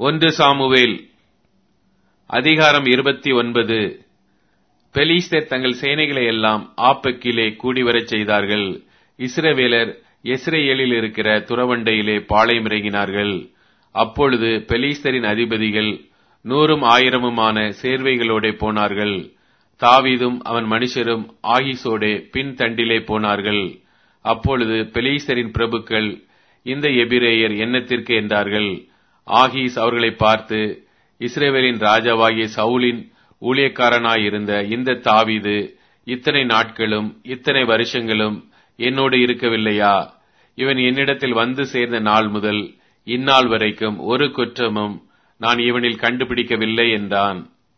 ஒன்று சாமுவேல் அதிகாரம் இருபத்தி ஒன்பது பெலிஸ்தர் தங்கள் சேனைகளை எல்லாம் ஆப்பக்கிலே கூடிவரச் செய்தார்கள் இஸ்ரவேலர் எஸ்ரேலில் இருக்கிற துறவண்டையிலே பாளையம் இறங்கினார்கள் அப்பொழுது பெலிஸ்தரின் அதிபதிகள் நூறும் ஆயிரமுமான சேர்வைகளோடே போனார்கள் தாவீதும் அவன் மனுஷரும் ஆகிசோடே பின் தண்டிலே போனார்கள் அப்பொழுது பெலீஸ்தரின் பிரபுக்கள் இந்த எபிரேயர் எண்ணத்திற்கு என்றார்கள் ஆகீஸ் அவர்களை பார்த்து இஸ்ரேவேலின் ராஜாவாகிய சவுலின் ஊழியக்காரனாயிருந்த இந்த தாவீது இத்தனை நாட்களும் இத்தனை வருஷங்களும் என்னோடு இருக்கவில்லையா இவன் என்னிடத்தில் வந்து சேர்ந்த நாள் முதல் இந்நாள் வரைக்கும் ஒரு குற்றமும் நான் இவனில் கண்டுபிடிக்கவில்லை என்றான்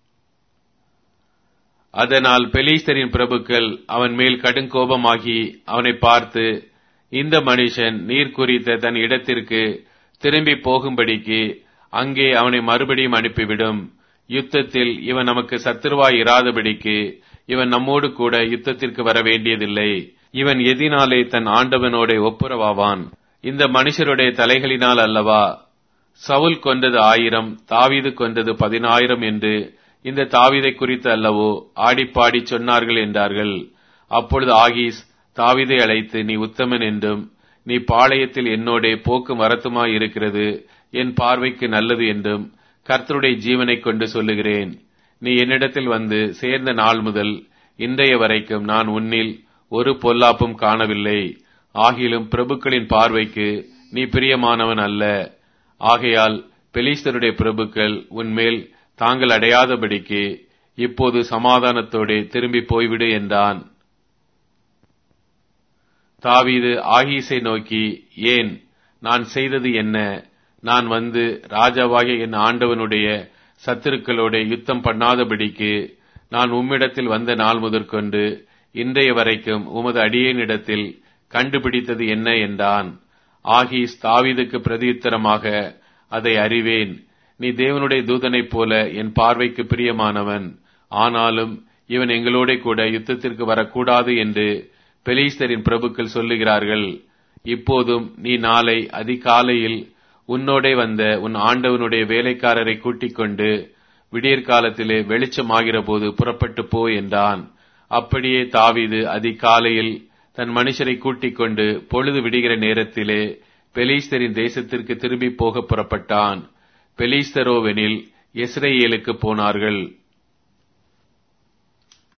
அதனால் பெலீஸ்தரின் பிரபுக்கள் அவன் மேல் கடுங்கோபமாகி அவனை பார்த்து இந்த மனுஷன் நீர் குறித்த தன் இடத்திற்கு திரும்பி போகும்படிக்கு அங்கே அவனை மறுபடியும் அனுப்பிவிடும் யுத்தத்தில் இவன் நமக்கு சத்துருவாய் இராதபடிக்கு இவன் நம்மோடு கூட யுத்தத்திற்கு வர வேண்டியதில்லை இவன் எதினாலே தன் ஆண்டவனோட ஒப்புரவாவான் இந்த மனுஷருடைய தலைகளினால் அல்லவா சவுல் கொண்டது ஆயிரம் தாவீது கொண்டது பதினாயிரம் என்று இந்த தாவீதை குறித்து அல்லவோ ஆடிப்பாடி சொன்னார்கள் என்றார்கள் அப்பொழுது ஆகீஸ் தாவீதை அழைத்து நீ உத்தமன் என்றும் நீ பாளையத்தில் என்னோடே போக்கும் வரத்துமாய் இருக்கிறது என் பார்வைக்கு நல்லது என்றும் கர்த்தருடைய ஜீவனை கொண்டு சொல்லுகிறேன் நீ என்னிடத்தில் வந்து சேர்ந்த நாள் முதல் இன்றைய வரைக்கும் நான் உன்னில் ஒரு பொல்லாப்பும் காணவில்லை ஆகிலும் பிரபுக்களின் பார்வைக்கு நீ பிரியமானவன் அல்ல ஆகையால் பெலிஸ்தருடைய பிரபுக்கள் உன்மேல் தாங்கள் அடையாதபடிக்கு இப்போது சமாதானத்தோடே திரும்பி போய்விடு என்றான் தாவீது ஆகீஸை நோக்கி ஏன் நான் செய்தது என்ன நான் வந்து ராஜாவாகிய என் ஆண்டவனுடைய சத்துருக்களோட யுத்தம் பண்ணாதபடிக்கு நான் உம்மிடத்தில் வந்த நாள் முதற்கொண்டு இன்றைய வரைக்கும் உமது அடியேனிடத்தில் கண்டுபிடித்தது என்ன என்றான் ஆகீஸ் தாவீதுக்கு பிரதியுத்தரமாக அதை அறிவேன் நீ தேவனுடைய தூதனைப் போல என் பார்வைக்கு பிரியமானவன் ஆனாலும் இவன் எங்களோட கூட யுத்தத்திற்கு வரக்கூடாது என்று பெலீஸ்தரின் பிரபுக்கள் சொல்லுகிறார்கள் இப்போதும் நீ நாளை அதிகாலையில் உன்னோடே வந்த உன் ஆண்டவனுடைய வேலைக்காரரை கூட்டிக் கொண்டு விடியற்காலத்திலே வெளிச்சமாகிற போது புறப்பட்டு போ என்றான் அப்படியே தாவீது அதிகாலையில் தன் மனுஷரை கூட்டிக் கொண்டு பொழுது விடுகிற நேரத்திலே பெலீஸ்தரின் தேசத்திற்கு திரும்பி போக புறப்பட்டான் பெலீஸ்தரோவெனில் இஸ்ரேலுக்கு போனார்கள்